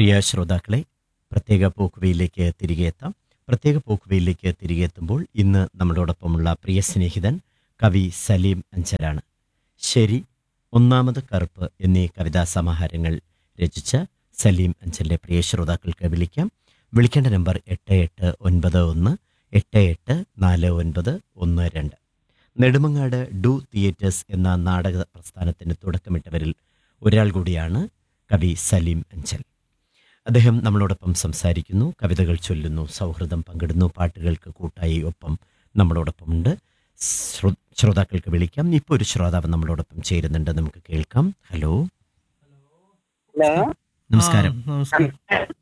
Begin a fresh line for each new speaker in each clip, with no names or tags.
പ്രിയ ശ്രോതാക്കളെ പ്രത്യേക പോക്കുവയിലേക്ക് തിരികെ എത്താം പ്രത്യേക പോക്കുവയിലേക്ക് തിരികെ എത്തുമ്പോൾ ഇന്ന് നമ്മളോടൊപ്പമുള്ള പ്രിയ സ്നേഹിതൻ കവി സലീം അഞ്ചലാണ് ശരി ഒന്നാമത് കറുപ്പ് എന്നീ കവിതാ സമാഹാരങ്ങൾ രചിച്ച സലീം അഞ്ചലിന്റെ പ്രിയ ശ്രോതാക്കൾക്ക് വിളിക്കാം വിളിക്കേണ്ട നമ്പർ എട്ട് എട്ട് ഒൻപത് ഒന്ന് എട്ട് എട്ട് നാല് ഒൻപത് ഒന്ന് രണ്ട് നെടുമങ്ങാട് ഡു തിയേറ്റേഴ്സ് എന്ന നാടക പ്രസ്ഥാനത്തിന് തുടക്കമിട്ടവരിൽ ഒരാൾ കൂടിയാണ് കവി സലീം അഞ്ചൽ അദ്ദേഹം നമ്മളോടൊപ്പം സംസാരിക്കുന്നു കവിതകൾ ചൊല്ലുന്നു സൗഹൃദം പങ്കിടുന്നു പാട്ടുകൾക്ക് കൂട്ടായി ഒപ്പം നമ്മളോടൊപ്പമുണ്ട് ശ്രോ- ശ്രോതാക്കൾക്ക് വിളിക്കാം ഇപ്പോൾ ഒരു ശ്രോതാവ് നമ്മളോടൊപ്പം ചേരുന്നുണ്ട് നമുക്ക് കേൾക്കാം ഹലോ
ഹലോ
നമസ്കാരം
ആ, നമസ്കാരം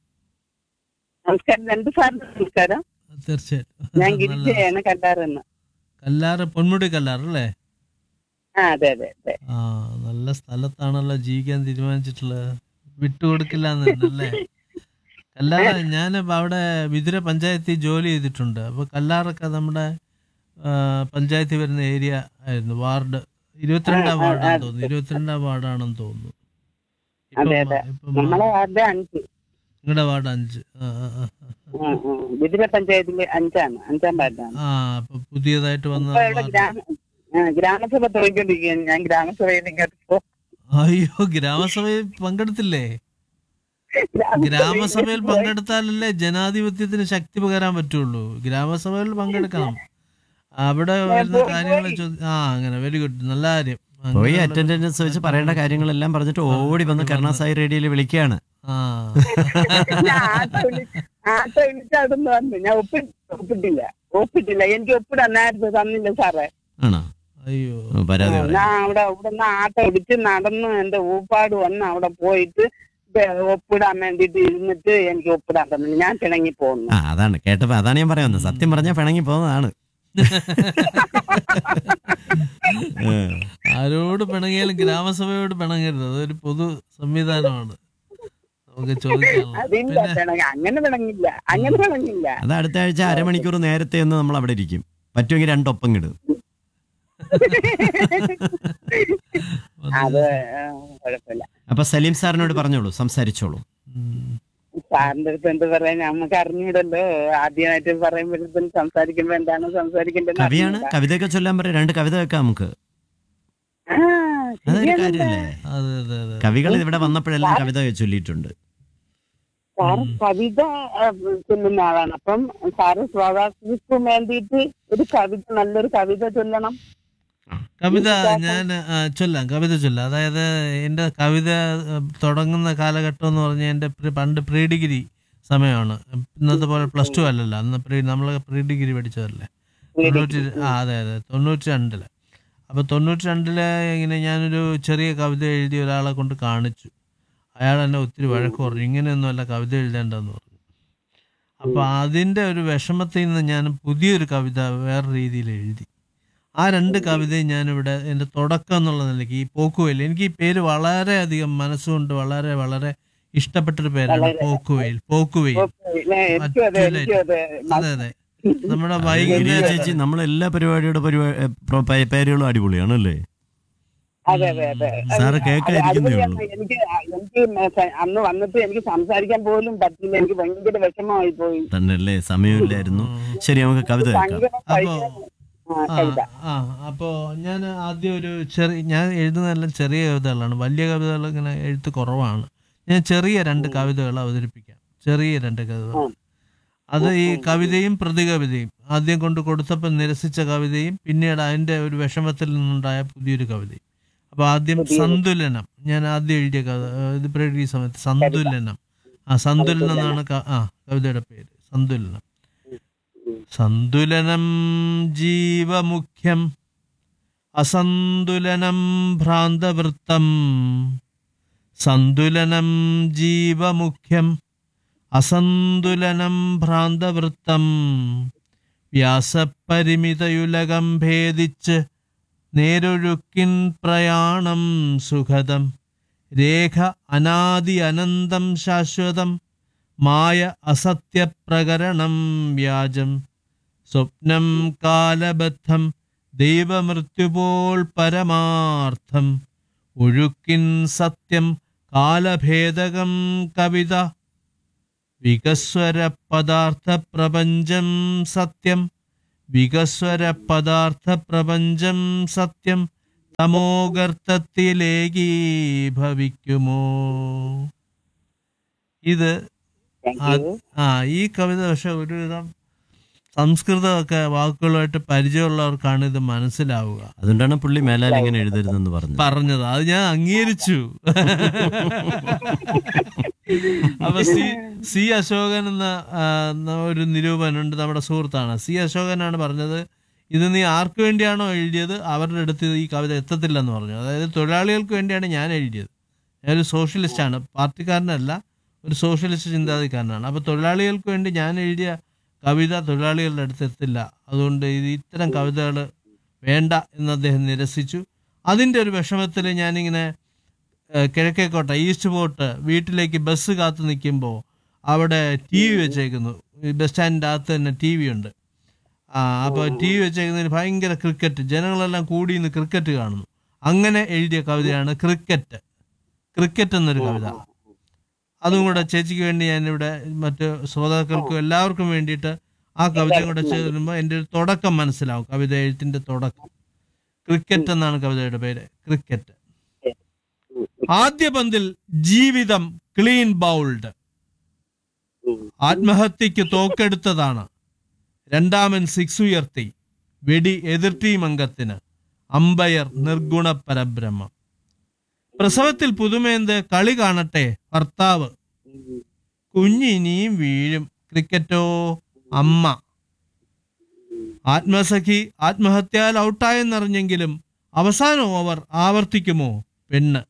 നമസ്കാരം രണ്ട് സാറിന് നമസ്കാരം
തീർച്ചയായിട്ടും
ഞാൻ
നല്ല-
ഗിരിജയാണ് കല്ലാറെന്ന്
കല്ലാറ് പൊന്മുടി കല്ലാറ് അല്ലേ
ആ അതെ അതെ അതെ
ആ നല്ല സ്ഥലത്താണല്ലോ ജീവിക്കാൻ തീരുമാനിച്ചിട്ടുള്ളത് വിട്ടുകൊടുക്കില്ല എന്നല്ലേ കല്ലാറ ഞാൻ അവിടെ വിതുര പഞ്ചായത്തിൽ ജോലി ചെയ്തിട്ടുണ്ട് അപ്പൊ കല്ലാറൊക്കെ നമ്മുടെ ആ, പഞ്ചായത്തിൽ വരുന്ന ഏരിയ ആയിരുന്നു വാർഡ് ഇരുപത്തിരണ്ടാം
ആ, ആ,
വാർഡാണെന്ന്
ആ.
തോന്നുന്നു ഇരുപത്തിരണ്ടാം വാർഡാണെന്ന് തോന്നുന്നു
അതെ, അതെ. നമ്മളെ വാർഡ് അഞ്ച്
നിങ്ങളുടെ വാർഡ് അഞ്ച് ആ ആ ആ, ആ.
ഉം, ഉം. വിതുര പഞ്ചായത്തില് അഞ്ചാണ് അഞ്ചാം വാർഡാണ്
ആ അപ്പൊ പുതിയതായിട്ട് വന്ന
ഇപ്പൊ ഇവിടെ
വാർഡ്
ഗ്രാമ ആ, ഗ്രാമസഭ തുടങ്ങിക്കൊണ്ടിരിക്കുകയാണ് ഞാൻ ഗ്രാമസഭയിൽ ഇങ്ങോട്ട് പോ-
അയ്യോ ഗ്രാമസഭയിൽ പങ്കെടുത്തില്ലേ ഗ്രാമസഭയിൽ പങ്കെടുത്താലല്ലേ ജനാധിപത്യത്തിന് ശക്തി പകരാൻ പറ്റുള്ളൂ ഗ്രാമസഭയിൽ പങ്കെടുക്കണം അവിടെ വരുന്ന
പോയി,
കാര്യങ്ങൾ
പോയി.
ചോദി- ആ അങ്ങനെ വെരി ഗുഡ് നല്ല കാര്യം
പോയി
അങ്ങനെയുള്ള-
അറ്റൻഡൻസ് വെച്ച് പറയേണ്ട കാര്യങ്ങളെല്ലാം പറഞ്ഞിട്ട് ഓടി വന്ന് കരുണാസായി റേഡിയോയിൽ വിളിക്കുകയാണ്
ആ
ഞാൻ ആട്ടോ വിളി- ആട്ടോ വിളിച്ച് അവിടെ നിന്ന് വന്നു ഞാൻ ഒപ്പിട്ട് ഒപ്പിട്ടില്ല ഒപ്പിട്ടില്ല എനിക്ക് ഒപ്പിടന്നായിരുന്നു തന്നില്ല സാറേ
ആണോ
അയ്യോ
ഓ, പരാതി
ആ,
പറയാം
ഞാൻ അവിടെ ഇവിടെ നിന്ന് ആട്ടോ പിടിച്ച് നടന്ന് എന്റെ ഊപ്പാട് വന്ന് അവിടെ പോയിട്ട് ഇത് ഒപ്പിടാൻ വേണ്ടിട്ട് ഇരുന്നിട്ട് എനിക്ക് ഒപ്പിടാൻ തന്നില്ല ഞാൻ പിണങ്ങി പോകുന്നു
ആ അതാണ് കേട്ടപ്പോ അതാണ് ഞാൻ പറയാൻ വന്നത് സത്യം പറഞ്ഞാൽ പിണങ്ങി പോകുന്നതാണ് ഏ.
ആരോട് പിണങ്ങിയാലും ഗ്രാമസഭയോട് പിണങ്ങരുത് അതൊരു പൊതു സംവിധാനമാണ് നമുക്ക് ചോദിക്കാനുള്ളത്
അതില്ല
പിന്നെ
പിണങ്ങി അങ്ങനെ പിണങ്ങില്ല അങ്ങനെ പിണങ്ങില്ല
അത് അടുത്ത ആഴ്ച അരമണിക്കൂർ നേരത്തെ ഒന്ന് നമ്മൾ അവിടെ ഇരിക്കും പറ്റുമെങ്കിൽ രണ്ടൊപ്പം കിടും
അത് ആ, കുഴപ്പമില്ല
അപ്പൊ സലീം സാറിനോട് പറഞ്ഞോളൂ സംസാരിച്ചോളൂ
ഉം.
സാറിന്റെ അടുത്ത് എന്ത് പറയാൻ നമുക്ക് അറിഞ്ഞൂടല്ലോ ആദ്യമായിട്ട് പറയുമ്പോഴത്തേക്കും സംസാരിക്കുമ്പോ എന്താണ് സംസാരിക്കേണ്ടത്
കവിയാണ് കവിതയൊക്കെ ചൊല്ലാൻ പറയാം രണ്ട് കവിത വെക്കാം നമുക്ക് അതൊരു കാര്യമല്ലേ
അതെ അതെ അതെ
കവികൾ ഇവിടെ വന്നപ്പോഴെല്ലാം കവിത ചൊല്ലിയിട്ടുണ്ട്
സാറ് കവിത ആ, ചൊല്ലുന്ന ആളാണ് അപ്പം സാറ് ശ്രോതാക്കൾക്കും വേണ്ടിയിട്ട് ഒരു കവിത നല്ലൊരു കവിത ചൊല്ലണം
കവിത ഞാൻ ആ, ചൊല്ലാം കവിത ചൊല്ലാം അതായത് എൻ്റെ കവിത ആ, തുടങ്ങുന്ന കാലഘട്ടം എന്ന് പറഞ്ഞാൽ എൻ്റെ പ്രി- പണ്ട് പ്രീ ഡിഗ്രി സമയമാണ് ഇന്നത്തെ പോലെ പ്ലസ് ടു അല്ലല്ലോ അന്ന് പ്രീ നമ്മൾ പ്രീ ഡിഗ്രി പഠിച്ചതല്ലേ തൊണ്ണൂറ്റി ആ അതെ അതെ തൊണ്ണൂറ്റി രണ്ടില് അപ്പോൾ തൊണ്ണൂറ്റി രണ്ടില് ഇങ്ങനെ ഞാനൊരു ചെറിയ കവിത എഴുതി ഒരാളെ കൊണ്ട് കാണിച്ചു അയാൾ എന്നെ ഒത്തിരി വഴക്ക് പറഞ്ഞു ഇങ്ങനെയൊന്നുമല്ല കവിത എഴുതേണ്ടതെന്ന് പറഞ്ഞു അപ്പോൾ അതിൻ്റെ ഒരു വിഷമത്തിൽ നിന്ന് ഞാൻ പുതിയൊരു കവിത വേറെ രീതിയിൽ എഴുതി ആ രണ്ട് കവിതയും ഞാനിവിടെ എൻ്റെ തുടക്കം എന്നുള്ള നിലയ്ക്ക് ഈ പോക്കുവെയിൽ എനിക്ക് ഈ പേര് വളരെയധികം മനസ്സുകൊണ്ട് വളരെ വളരെ ഇഷ്ടപ്പെട്ടൊരു പേരാണ്
വളരെ.
പോക്കുവെയിൽ പോക്കുവെയിൽ
ഓക്കേ, ഇല്ലേ, എനിക്കും അതെ എനിക്കും അതെ
അതെ അതെ നമ്മുടെ
ഗിരിജ
വൈകുന്നേരം
ചേച്ചി നമ്മളെ എല്ലാ പരിപാടിയുടെ പരിപാടി പേരുകളും അടിപൊളിയാണ് അല്ലേ
അതെ അതെ അതെ
സാറ്
അത്
കേൾക്കാതിരിക്കുന്നേ
അതുവഴിയാണ്
ഉള്ളൂ
എനിക്ക് എനിക്ക് മ- അന്ന് വന്നിട്ട് എനിക്ക് സംസാരിക്കാൻ പോലും പറ്റില്ല എനിക്ക് ഭയങ്കര വിഷമമായി പോയി
തന്നെ അല്ലേ സമയമില്ലായിരുന്നു ശരി നമുക്ക് കവിത കേൾക്കാം
ഭയങ്കര
അപ്പോ
ആ,
ആ
കവിത
ആ അപ്പോ ഞാൻ ആദ്യം ഒരു ചെറിയ ഞാൻ എഴുതുന്നതെല്ലാം ചെറിയ കവിതകളാണ് വലിയ കവിതകൾ ഇങ്ങനെ എഴുത്ത് കുറവാണ് ഞാൻ ചെറിയ രണ്ട് കവിതകൾ അവതരിപ്പിക്കാം ചെറിയ രണ്ട് കവിതകൾ
ഉം.
അത് ഈ കവിതയും പ്രതികവിതയും ആദ്യം കൊണ്ട് കൊടുത്തപ്പോൾ നിരസിച്ച കവിതയും പിന്നീട് അതിന്റെ ഒരു വിഷമത്തിൽ നിന്നുണ്ടായ പുതിയൊരു കവിതയും അപ്പൊ ആദ്യം സന്തുലനം ഞാൻ ആദ്യം എഴുതിയ കവിത ഏഹ് ഇത് പ്രകൃതി സമയത്ത് സന്തുലനം ആ സന്തുലനം എന്നാണ് ക- ആ കവിതയുടെ പേര് സന്തുലനം സന്തുലനം ജീവമുഖ്യം അസന്തുലനം ഭ്രാന്തവൃത്തം സന്തുലനം ജീവമുഖ്യം അസന്തുലനം ഭ്രാന്തവൃത്തം വ്യാസപരിമിതയുലകം ഭേദിച്ച് നേരൊഴുക്കിൻ പ്രയാണം സുഖദം രേഖ അനാദി അനന്തം ശാശ്വതം മായ അസത്യപ്രകരണം വ്യാജം സ്വപ്നം കാലബദ്ധം ദൈവമൃത്യുപോൾ പരമാർത്ഥം ഒഴുക്കിൻ സത്യം കാലഭേദകം കവിത വികസ്വര പദാർത്ഥ പ്രപഞ്ചം സത്യം വികസ്വര പദാർത്ഥ പ്രപഞ്ചം സത്യം തമോഗർത്തത്തിലേകീഭവിക്കുമോ ഇത്
താങ്ക്
ആ-
യു
ആ ഈ കവിത പക്ഷെ ഒരുവിധം സംസ്കൃതമൊക്കെ വാക്കുകളുമായിട്ട് പരിചയമുള്ളവർക്കാണ് ഇത് മനസ്സിലാവുക
അതുകൊണ്ടാണ് പുള്ളി മേലാൽ ഇങ്ങനെ എഴുതരുതെന്ന് പറഞ്ഞത്
പറഞ്ഞത് അത് ഞാൻ അംഗീകരിച്ചു അപ്പൊ സി സി അശോകൻ എന്ന ആ, എന്ന ഒരു നിരൂപനുണ്ട് നമ്മുടെ സുഹൃത്താണ് സി അശോകനാണ് പറഞ്ഞത് ഇത് നീ ആർക്ക് വേണ്ടിയാണോ എഴുതിയത് അവരുടെ അടുത്ത് ഈ കവിത എത്തത്തില്ലെന്ന് പറഞ്ഞു അതായത് തൊഴിലാളികൾക്ക് വേണ്ടിയാണ് ഞാൻ എഴുതിയത് ഞാനൊരു സോഷ്യലിസ്റ്റാണ് പാർട്ടിക്കാരനല്ല ഒരു സോഷ്യലിസ്റ്റ് ചിന്താഗതിക്കാരനാണ് അപ്പൊ തൊഴിലാളികൾക്ക് വേണ്ടി ഞാൻ എഴുതിയ കവിത തൊഴിലാളികളുടെ അടുത്ത് എത്തില്ല അതുകൊണ്ട് ഇത് ഇത്തരം കവിതകൾ വേണ്ട എന്ന് അദ്ദേഹം നിരസിച്ചു അതിൻ്റെ ഒരു വിഷമത്തിൽ ഞാനിങ്ങനെ ഏഹ്, കിഴക്കേക്കോട്ട ഈസ്റ്റ് പോട്ട് വീട്ടിലേക്ക് ബസ് കാത്തു നിൽക്കുമ്പോൾ അവിടെ ടി വി വെച്ചേക്കുന്നു ഈ ബസ് സ്റ്റാൻഡിൻ്റെ അകത്ത് തന്നെ ടി വി ഉണ്ട് ആ അപ്പോൾ ടി വി വെച്ചേക്കുന്നതിന് ഭയങ്കര ക്രിക്കറ്റ് ജനങ്ങളെല്ലാം കൂടി ഇന്ന് ക്രിക്കറ്റ് കാണുന്നു അങ്ങനെ എഴുതിയ കവിതയാണ് ക്രിക്കറ്റ് ക്രിക്കറ്റ് എന്നൊരു കവിത അതും കൂടെ ചേച്ചിക്ക് വേണ്ടി ഞാനിവിടെ മറ്റ് ശ്രോതാക്കൾക്കും എല്ലാവർക്കും വേണ്ടിയിട്ട് ആ കവിതയും കൂടെ ചേരുമ്പോൾ എൻ്റെ ഒരു തുടക്കം മനസ്സിലാവും കവിത എഴുത്തിൻ്റെ തുടക്കം ക്രിക്കറ്റ് എന്നാണ് കവിതയുടെ പേര് ക്രിക്കറ്റ് ആദ്യ പന്തിൽ ജീവിതം ക്ലീൻ ബൗൾഡ് ആത്മഹത്യക്ക് തോക്കെടുത്തതാണ് രണ്ടാമൻ സിക്സ് ഉയർത്തി വെടി എതിർ ടീം അംഗത്തിന് അമ്പയർ നിർഗുണ പരബ്രഹ്മം പ്രസവത്തിൽ പുതുമേന്ത് കളി കാണട്ടെ ഭർത്താവ് കുഞ്ഞിനിയും വീഴും ക്രിക്കറ്റോ അമ്മ ആത്മസഖി ആത്മഹത്യാൽ ഔട്ടായെന്നറിഞ്ഞെങ്കിലും അവസാന ഓവർ ആവർത്തിക്കുമോ പെണ്ണ്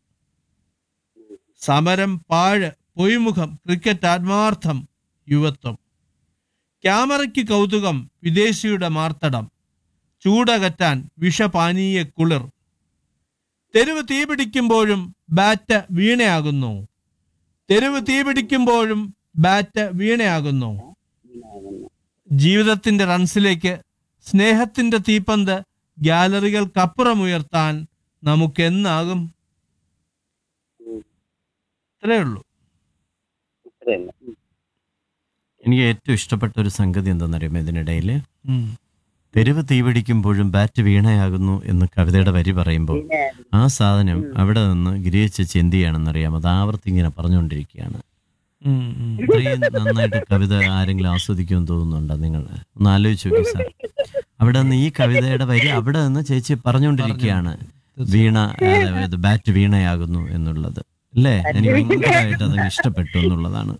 സമരം പാഴ് പൊയ്മുഖം ക്രിക്കറ്റ് ആത്മാർത്ഥം യുവത്വം ക്യാമറയ്ക്ക് കൗതുകം വിദേശിയുടെ മാർത്തടം ചൂടകറ്റാൻ വിഷപാനീയ കുളിർ തെരുവ് തീപിടിക്കുമ്പോഴും ബാറ്റ് വീണയാകുന്നു തെരുവ് തീപിടിക്കുമ്പോഴും ബാറ്റ് വീണയാകുന്നു ജീവിതത്തിന്റെ റൺസിലേക്ക് സ്നേഹത്തിന്റെ തീപ്പന്ത് ഗ്യാലറികൾക്കപ്പുറമുയർത്താൻ നമുക്കെന്നാകും ഇത്രയേ ഉള്ളൂ
ഇത്രയല്ല. ഉം.
എനിക്ക് ഏറ്റവും ഇഷ്ടപ്പെട്ട ഒരു സംഗതി എന്താണെന്നറിയാമോ ഇതിനിടയിൽ
ഉം.
തെരുവ് തീപിടിക്കുമ്പോഴും ബാറ്റ് വീണയാകുന്നു എന്ന് കവിതയുടെ വരി പറയുമ്പോൾ
പിന്നെ
ആ സാധനം അവിടെ നിന്ന് ഗിരിയച്ചേച്ചി എന്ത് ചെയ്യണമെന്നറിയാം അത് ആവർത്തി ഇങ്ങനെ പറഞ്ഞുകൊണ്ടിരിക്കുകയാണ്
ഉം, ഉം.
ഇത്രയും നന്നായിട്ട് കവിത ആരെങ്കിലും ആസ്വദിക്കുമെന്ന് തോന്നുന്നുണ്ടോ നിങ്ങൾ ഒന്ന് ആലോചിച്ച് നോക്കി സാർ അവിടെ നിന്ന് ഈ കവിതയുടെ വരി അവിടെ നിന്ന് ചേച്ചി പറഞ്ഞുകൊണ്ടിരിക്കുകയാണ് വീണ അതായത് ബാറ്റ് വീണയാകുന്നു എന്നുള്ളത് അല്ലേ എനിക്ക് ഭയങ്കരമായിട്ട് അത് ഇഷ്ടപ്പെട്ടു എന്നുള്ളതാണ്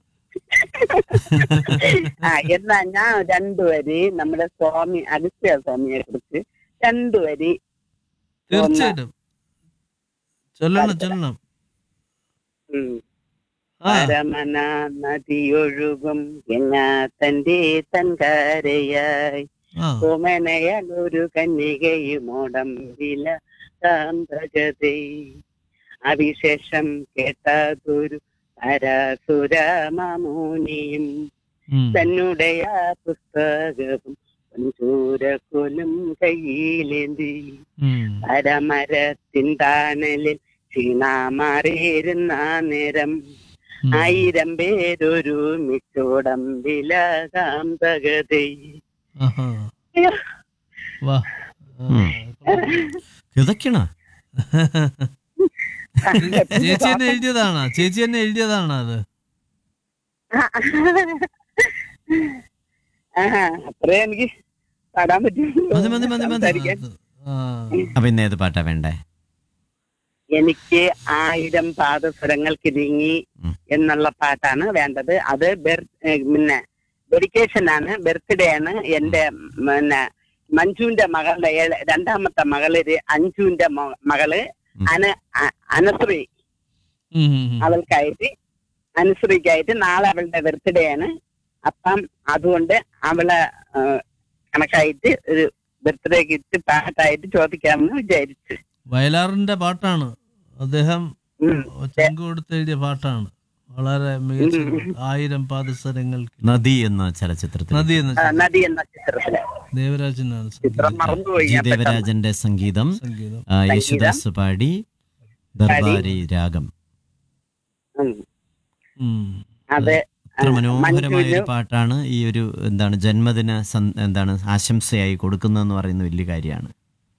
ആ എന്നാ ഞാൻ രണ്ടുവരി നമ്മുടെ സ്വാമി അഗസ്ത്യ സ്വാമിയെ കുറിച്ച് രണ്ടുവരി
തീർച്ചയായിട്ടും ചൊല്ലണം ചൊല്ലണം
ഉം.
ആ
പരമന നദിയൊഴുകും തന്റെ തൻകാരയായി
ആ
ഓമനയാൽ ഒരു കന്യകയുമോടം വില കാന്തകതേ അവിശേഷം കേട്ടതൊരു പരാസുരമാമൂനിയും
ഉം.
തന്നുടയ പുസ്തകവും പഞ്ചൂരക്കൊലും കയ്യിലേന്തി
ഉം.
പരമരത്തിൻ താനലിൽ ക്ഷീണാമാറിയിരുന്ന നേരം
ഉം.
ആയിരം പേരൊരു മിച്ചോടം വിലകാന്തകതേ
ആഹാ. വാ ആ.
ഉം. കിതക്കണ
ചേച്ചി തന്നെ എഴുതിയതാണോ ചേച്ചി തന്നെ എഴുതിയതാണോ അത്
ആഹാ, അത്രേ എനിക്ക് പാടാൻ പറ്റുള്ളൂ
മതി മതി മതി മതി
സംസാരിക്കാൻ.
ആ.
അപ്പൊ ഇന്ന് ഏത് പാട്ടാ വേണ്ടേ
എനിക്ക് ആയിരം പാദസ്വരങ്ങൾക്ക് നീങ്ങി
ഉം.
എന്നുള്ള പാട്ടാണ് വേണ്ടത് അത് ബെർ- ഏ, പിന്നെ ഡെഡിക്കേഷൻ ആണ് ബർത്ത്ഡേ ആണ് എന്റെ പിന്നെ മഞ്ജുവിന്റെ മകളുടെ ഏഴ- രണ്ടാമത്തെ മകള് അഞ്ജുവിന്റെ മോ- മകള്
ഉം.
അന അ- അനശ്രീ
ഉം, ഉം, ഉം.
അവൾക്കായിട്ട് അനുശ്രീക്കായിട്ട് നാളെ അവളുടെ ബർത്ത്ഡേ ആണ് അപ്പം അതുകൊണ്ട് അവളെ ആ, കണക്കായിട്ട് ഒരു ബർത്ത്ഡേ ഗിഫ്റ്റ് പാട്ടായിട്ട് ചോദിക്കാമെന്ന് വിചാരിച്ചു
വയലാറിന്റെ പാട്ടാണ് അദ്ദേഹം
ഉം.
ചങ്ക് കൊടുത്ത് എഴുതിയ പാട്ടാണ് വളരെ മികച്ച ഒരു പാട്ട്. ആയിരം പാദസരങ്ങൾക്ക്
നദി എന്ന ചലച്ചിത്രത്തിൽ
നദി എന്ന
ആ, നദി എന്ന ചിത്രത്തില്
ദേവരാജനാണ്
ചിത്രം
സംഗീതം
മറന്നുപോയി
ജി
ഞാൻ പെട്ടെന്ന്.
ദേവരാജന്റെ സംഗീതം
സംഗീതം
ആ, യേശുദാസ് പാടി ദർബാരി രാഗം
ഉം.
ഉം.
അത്
എത്ര
ആ,
മനോഹരമായ ഒരു
മഞ്ജുവിന്
പാട്ടാണ് ഈ ഒരു എന്താണ് ജന്മദിന സന്- എന്താണ് ആശംസയായി കൊടുക്കുന്നതെന്ന് പറയുന്ന വലിയ കാര്യമാണ്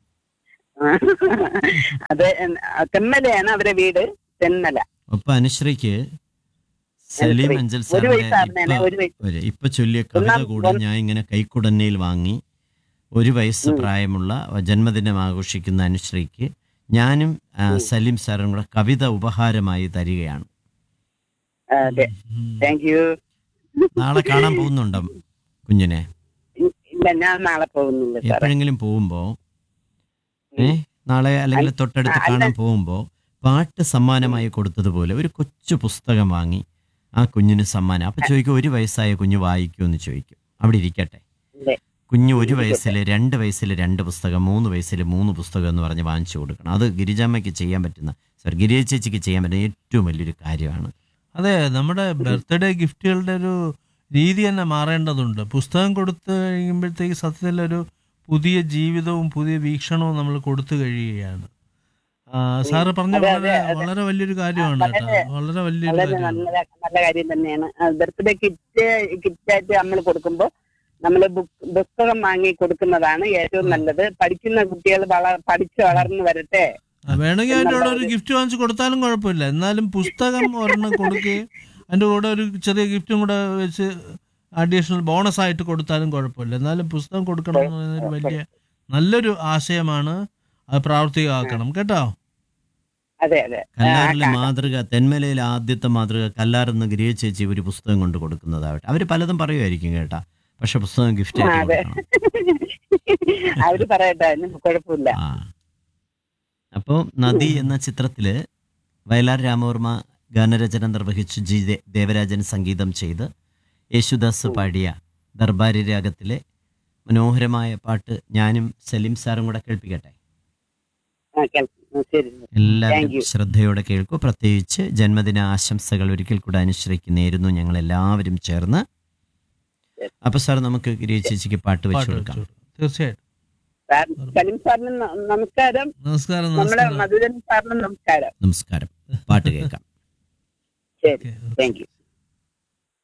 അത് തെന്മലയാണ് അവരെ വീട് തെന്മല
ഒപ്പം അനുശ്രീക്ക് സലീം
അനുശ്രീ.
അഞ്ചൽ
ഒരു
സാറിന്റെ
വയസ്സായിരുന്നേനെ
ഇപ്പൊ
ഒരു വയസ്സ്
ഒരു ഇപ്പൊ ചൊല്ലിയ കവിത
ഒന്നാം-
കൂടെ
ഒന്ന്-
ഞാൻ ഇങ്ങനെ കൈക്കുടന്നയിൽ വാങ്ങി ഒരു വയസ്സ്
ഉം.
പ്രായമുള്ള ജന്മദിനം ആഘോഷിക്കുന്ന അനുശ്രീക്ക് ഞാനും ആ, സലീം സാറും കൂടെ കവിത ഉപഹാരമായി തരികയാണ്
ആ, അതെ
ഉം.
താങ്ക് യു
നാളെ കാണാൻ പോകുന്നുണ്ടോ കുഞ്ഞിനെ
ഇല്ല ഞാൻ നാളെ പോകുന്നില്ല സാറേ
എപ്പോഴെങ്കിലും പോകുമ്പോ ഏ നാളെ അല്ലെങ്കിൽ തൊട്ടടുത്ത്
ആ, അല്ല.
കാണാൻ പോകുമ്പോ പാട്ട് സമ്മാനമായി കൊടുത്തതുപോലെ ഒരു കൊച്ചു പുസ്തകം വാങ്ങി ആ കുഞ്ഞിന് സമ്മാനം അപ്പൊ ചോദിക്കും ഒരു വയസ്സായ കുഞ്ഞ് വായിക്കുമെന്ന് ചോദിക്കും അവിടെ ഇരിക്കട്ടെ
അതെ.
കുഞ്ഞ് ഒരു വയസ്സിൽ രണ്ട് വയസ്സിൽ രണ്ട് പുസ്തകം മൂന്ന് വയസ്സിൽ മൂന്ന് പുസ്തകം എന്ന് പറഞ്ഞ് വാങ്ങിച്ചു കൊടുക്കണം അത് ഗിരിജാമ്മയ്ക്ക് ചെയ്യാൻ പറ്റുന്ന സോറി ഗിരിജ ചേച്ചിക്ക് ചെയ്യാൻ പറ്റുന്ന ഏറ്റവും വലിയൊരു കാര്യമാണ്
അതെ നമ്മുടെ ബർത്ത്ഡേ ഗിഫ്റ്റുകളുടെ ഒരു രീതി തന്നെ മാറേണ്ടതുണ്ട് പുസ്തകം കൊടുത്തു കഴിയുമ്പോഴത്തേക്ക് സത്യത്തിൽ ഒരു പുതിയ ജീവിതവും പുതിയ വീക്ഷണവും നമ്മൾ കൊടുത്തു കഴിയുകയാണ് ആ, സാറ് പറഞ്ഞ
അതെ,
വളരെ
അതെ, അതെ.
വളരെ വലിയൊരു കാര്യമാണ് കേട്ടോ
വളരെ-
വളരെ വലിയൊരു
വളരെ
കാര്യമാണ്
നല്ല നല്ല കാര്യം തന്നെയാണ് ബർത്ത്ഡേ കിറ്റ് കിറ്റായിട്ട് നമ്മൾ കൊടുക്കുമ്പോൾ നമ്മൾ പുസ്തകം വാങ്ങി കൊടുക്കുന്നതാണ് ഏറ്റവും നല്ലത് പഠിക്കുന്ന കുട്ടികൾ വള പഠിച്ച് വളർന്നു വരട്ടെ
ആ, വേണമെങ്കിൽ അതിൻ്റെ കൂടെ ഒരു ഗിഫ്റ്റ് വാങ്ങിച്ച് കൊടുത്താലും കുഴപ്പമില്ല എന്നാലും പുസ്തകം ഒരെണ്ണം കൊടുക്കുകയും അതിൻ്റെ കൂടെ ഒരു ചെറിയ ഗിഫ്റ്റും കൂടെ വെച്ച് അഡീഷണൽ ബോണസ് ആയിട്ട് കൊടുത്താലും കുഴപ്പമില്ല എന്നാലും പുസ്തകം കൊടുക്കണം എന്ന് പറയുന്നത് ഒരു വലിയ നല്ലൊരു ആശയമാണ് അത് പ്രാവർത്തികമാക്കണം കേട്ടോ
അതെ അതെ
കല്ലാറിലെ മാതൃക തെന്മലയിലെ ആദ്യത്തെ മാതൃക കല്ലാറെന്ന് ഗിരിജ ചേച്ചി ഒരു പുസ്തകം കൊണ്ട് കൊടുക്കുന്നതാവട്ടെ അവർ പലതും പറയുമായിരിക്കും കേട്ടാ പക്ഷെ പുസ്തകം ഗിഫ്റ്റ് ആയിട്ട്
അതെ.
കൊടുക്കണം
അവര് പറയട്ടെ അതിന് കുഴപ്പമില്ല
ആ അപ്പോൾ നദി എന്ന ചിത്രത്തില് വയലാർ രാമവർമ്മ ഗാനരചന നിർവഹിച്ച് ജി ദേ- ദേവരാജൻ സംഗീതം ചെയ്ത് യേശുദാസ് പാടിയ ദർബാരി രാഗത്തിലെ മനോഹരമായ പാട്ട് ഞാനും സലീം സാറും കൂടെ കേൾപ്പിക്കട്ടെ
ആ, കേൾക്കാം. ശരി
എല്ലാവരും
Thank you.
ശ്രദ്ധയോടെ കേൾക്കൂ പ്രത്യേകിച്ച് ജന്മദിന ആശംസകൾ ഒരിക്കൽ കൂടെ അനുശ്രീക്ക് നേരുന്നു ഞങ്ങൾ എല്ലാവരും ചേർന്ന്
Yes.
അപ്പൊ സാർ നമുക്ക് ഗിരിജ ചേച്ചിക്ക് പാട്ട് വെച്ചു
പാട്ട്
കൊടുക്കാം
വെച്ചോളൂ. തീർച്ചയായിട്ടും
സാർ സലിം സാറിന് ന- നമസ്കാരം
നമസ്കാരം
നമ്മുടെ
നമസ്കാരം
മധുരൻ സാറിന് നമസ്കാരം
നമസ്കാരം പാട്ട് കേൾക്കാം
ശരി
ഓക്കെ.
Thank you